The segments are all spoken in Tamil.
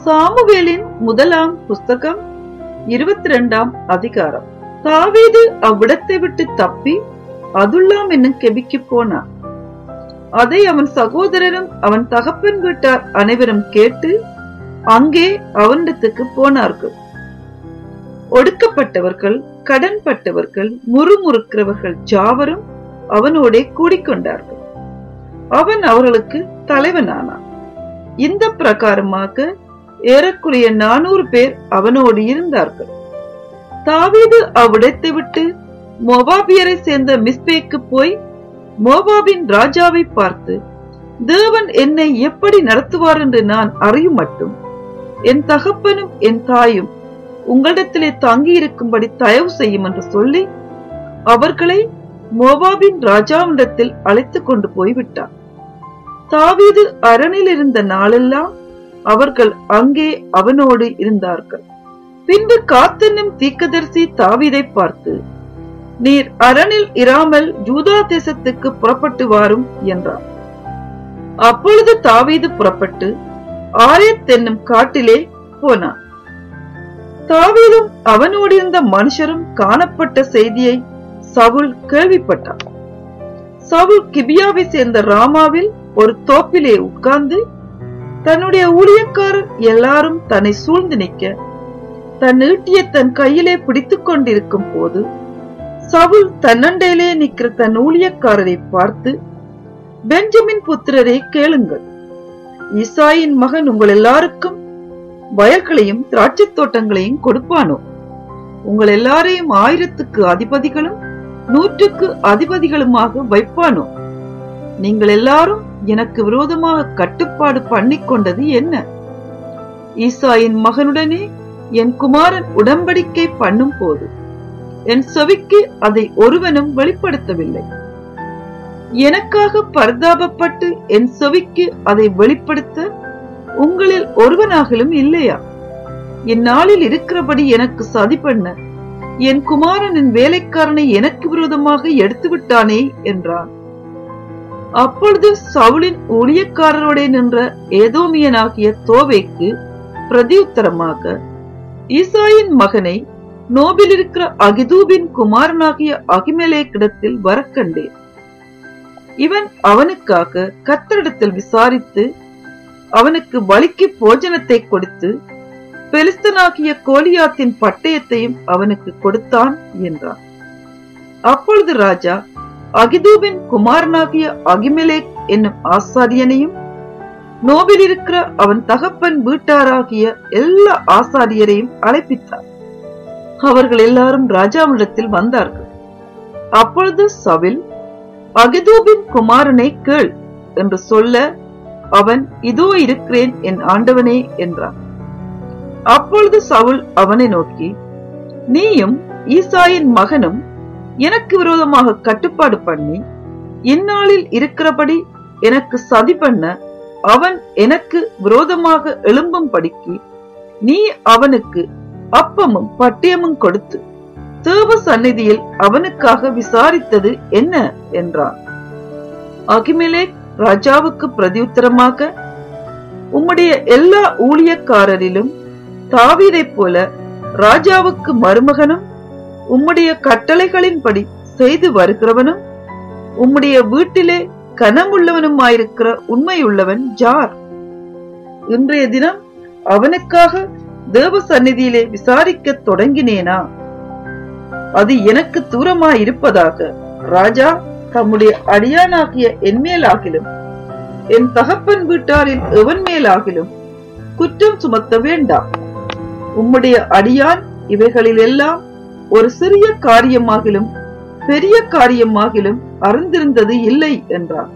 சாமுவேலின் முதலாம் புஸ்தகம் இருபத்தி ரெண்டாம் அதிகாரம் தாவீது அவ்விடத்தை விட்டு தப்பி அதுல்லாம் என்னும் கெபிக்கு போனான் அதை அவன் சகோதரரும் அவன் தகப்பன் வீட்டார் அனைவரும் கேட்டு அங்கே அவனிடத்துக்கு போனார்கள் ஒடுக்கப்பட்டவர்கள் கடன்பட்டவர்கள் முறுமுறுக்கிறவர்கள் ஜாவரும் அவனோடே கூடிக்கொண்டார்கள் அவன் அவர்களுக்கு தலைவனானான் இந்த பிரகாரமாக ஏறக்குறைய நானூறு பேர் அவனோடு இருந்தார்கள் தாவீது அவ்விடத்தை விட்டு மோபாபியரை சேர்ந்த மிஸ்பேக்கு போய் மோபாபின் ராஜாவை பார்த்து தேவன் என்னை எப்படி நடத்துவார் என்று நான் அறியும் மட்டும் என் தகப்பனும் என் தாயும் உங்களிடத்திலே தங்கியிருக்கும்படி தயவு செய்யும் என்று சொல்லி அவர்களை மோபாபின் ராஜாவிடத்தில் அழைத்து கொண்டு போய்விட்டார் தாவீது அரணில் இருந்த நாளெல்லாம் அவர்கள் அங்கே அவனோடு இருந்தார்கள் பின்பு காத்தென்னும் தீக்கதரிசி தாவீதை பார்த்து நீர் அரணில் இராமல் ஜூதா தேசத்துக்கு புறப்பட்டு வாரும் என்றார் அப்பொழுது தாவீது புறப்பட்டு ஆரியத் என்னும் காட்டிலே போனான் தாவீதும் அவனோடு இருந்த மனுஷரும் காணப்பட்ட செய்தியை சவுல் கேள்விப்பட்டான் சவுல் கிபியாவை சேர்ந்த ராமாவில் ஒரு தோப்பிலே உட்கார்ந்து தன்னுடைய ஊழியக்காரர் எல்லாரும் தன்னை சூழ்ந்து நிற்க தன் ஈட்டிய தன் கையிலே பிடித்துக் கொண்டிருக்கும் போது சவுல் தன்னண்டையிலே நிற்கிற தன் ஊழியக்காரரை பார்த்து பெஞ்சமின் புத்திரரை கேளுங்கள் ஈசாயின் மகன் உங்கள் எல்லாருக்கும் வயல்களையும் திராட்சை தோட்டங்களையும் கொடுப்பானோ உங்கள் எல்லாரையும் ஆயிரத்துக்கு அதிபதிகளும் நூற்றுக்கு அதிபதிகளுமாக வைப்பானோ நீங்கள் எல்லாரும் எனக்கு விரோதமாக கட்டுப்பாடு பண்ணிக் கொண்டது என்ன ஈசாயின் மகனுடனே என் குமாரன் உடன்படிக்கை பண்ணும் போது என் செவிக்கு அதை ஒருவனும் வெளிப்படுத்தவில்லை எனக்காக பரிதாபப்பட்டு என் செவிக்கு அதை வெளிப்படுத்த உங்களில் ஒருவனாகிலும் இல்லையா இந்நாளில் இருக்கிறபடி எனக்கு சதி பண்ண என் குமாரனின் வேலைக்காரனை எனக்கு விரோதமாக எடுத்து விட்டானே என்றான் அப்பொழுது சவுளின் ஊழியக்காரரோட நின்ற ஏதோமியனாகிய தோவேக்கு பிரதியுத்தரமாக ஈசாயின் மகனை நோபில் இருக்கிற அகிதூபின் குமாரனாகிய அகிமேலேக்கிடத்தில் வரக்கண்டேன் இவன் அவனுக்காக கத்தரிடத்தில் விசாரித்து அவனுக்கு வலிக்கு போஜனத்தை கொடுத்து பெலிஸ்தனாகிய கோலியாத்தின் பட்டயத்தையும் அவனுக்கு கொடுத்தான் என்றான் அப்பொழுது ராஜா அகிதூபின் குமாரனாகிய அகிமெலேக் என்னும் ஆசாரியனையும் நோபில் இருக்கிற அவன் தகப்பன் வீட்டாராகிய எல்லா ஆசாரியரையும் அழைப்பித்தார் அவர்கள் எல்லாரும் ராஜாவிடத்தில் வந்தார்கள் அப்பொழுது சவில் அகிதூபின் குமாரனை கேள் என்று சொல்ல அவன் இதோ இருக்கிறேன் என் ஆண்டவனே என்றான் அப்பொழுது சவுல் அவனை நோக்கி நீயும் ஈசாயின் மகனும் எனக்கு விரோதமாக கட்டுப்பாடு பண்ணி இந்நாளில் இருக்கிறபடி எனக்கு சதி பண்ண அவன் எனக்கு விரோதமாக எழும்பும்படிக்கு நீ அவனுக்கு அப்பமும் பட்டியமும் கொடுத்து தேவ சந்நிதியில் அவனுக்காக விசாரித்தது என்ன என்றான் அகிமிலேக் ராஜாவுக்கு பிரதியுத்தரமாக உம்முடைய எல்லா ஊழியக்காரரிலும் தாவீதைப் போல ராஜாவுக்கு மருமகனும் உம்முடைய கட்டளைகளின்படி செய்து வருகிறவனும் உம்முடைய வீட்டிலே கனமுள்ளவனுமாயிருக்கிற உண்மையுள்ளவன் ஜார் இன்றைய தினம் அவனுக்காக தேவ சந்நிதியிலே விசாரிக்க தொடங்கினேனா அது எனக்கு தூரமாயிருப்பதாக ராஜா தம்முடைய அடியானாகிய என் மேலாகிலும் என் தகப்பன் வீட்டாரில் எவன் மேலாகிலும் குற்றம் சுமத்த வேண்டாம் உம்முடைய அடியான் இவைகளில் எல்லாம் ஒரு சிறிய காரியமாகிலும் பெரிய காரியமாகிலும் அறிந்திருந்தது இல்லை என்றான்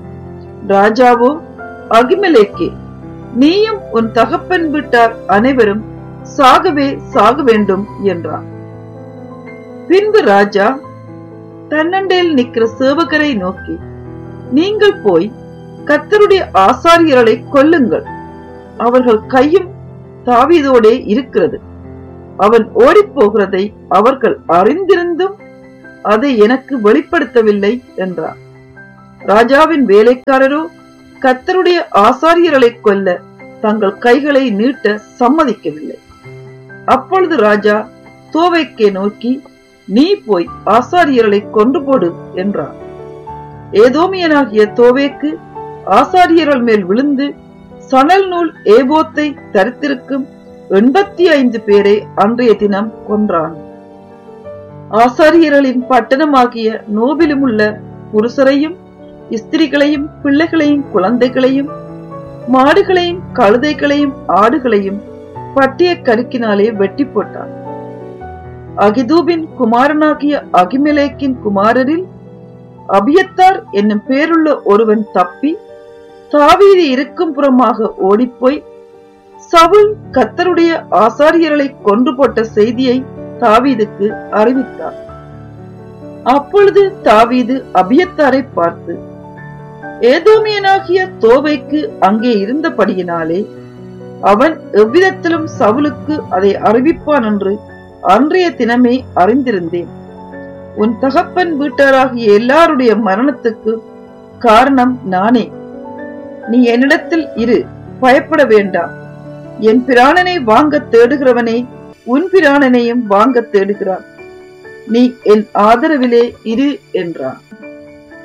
ராஜாவோ அகிமலேக்கே நீயும் உன் தகப்பன் வீட்டார் அனைவரும் சாகவே சாக வேண்டும் என்றான் பின்பு ராஜா தன்னண்டையில் நிற்கிற சேவகரை நோக்கி நீங்கள் போய் கத்தருடைய ஆசாரியர்களை கொல்லுங்கள் அவர்கள் கையும் தாவீதோடே இருக்கிறது அவன் ஓடிப் போகிறதை அவர்கள் அறிந்திருந்தும் அதை எனக்கு வெளிப்படுத்தவில்லை என்றார் ராஜாவின் வேலைக்காரரோ கத்தருடைய ஆசாரியர்களை கொல்ல தங்கள் கைகளை நீட்ட சம்மதிக்கவில்லை அப்பொழுது ராஜா தோவைக்கே நோக்கி நீ போய் ஆசாரியர்களை கொண்டு போடு என்றார் ஏதோமியனாகிய தோவேக்கு ஆசாரியர்கள் மேல் விழுந்து சணல் நூல் ஏபோத்தை தரித்திருக்கும் எண்பத்தி ஐந்து பேரை அன்றைய தினம் கொன்றான் ஆசாரியர்களின் பட்டணமாகிய நோபிலும் உள்ள புருஷரையும் ஸ்திரிகளையும் பிள்ளைகளையும் குழந்தைகளையும் மாடுகளையும் கழுதைகளையும் ஆடுகளையும் பட்டிய கருக்கினாலே வெட்டி போட்டான் அகிதூபின் குமாரனாகிய அகிமெலேக்கின் குமாரரில் அபியத்தார் என்னும் பேருள்ள ஒருவன் தப்பி தாவீது இருக்கும் புறமாக ஓடிப்போய் சவுல் கத்தருடைய ஆசாரியர்களை கொன்று போட்ட செய்தியை தாவீதுக்கு அறிவித்தார் அப்பொழுது தாவீது அபியத்தாரை பார்த்து ஏதோமியனாகிய தோவைக்கு அங்கே இருந்தபடியினாலே அவன் எவ்விதத்திலும் சவுலுக்கு அதை அறிவிப்பான் என்று அன்றைய தினமே அறிந்திருந்தேன் உன் தகப்பன் வீட்டாராகிய எல்லாருடைய மரணத்துக்கு காரணம் நானே நீ என்னிடத்தில் இரு பயப்பட வேண்டாம் என் பிராணனை வாங்க தேடுகிறவனே உன் பிராணனையும் வாங்க தேடுகிறான் நீ என் ஆதரவிலே இரு என்றான்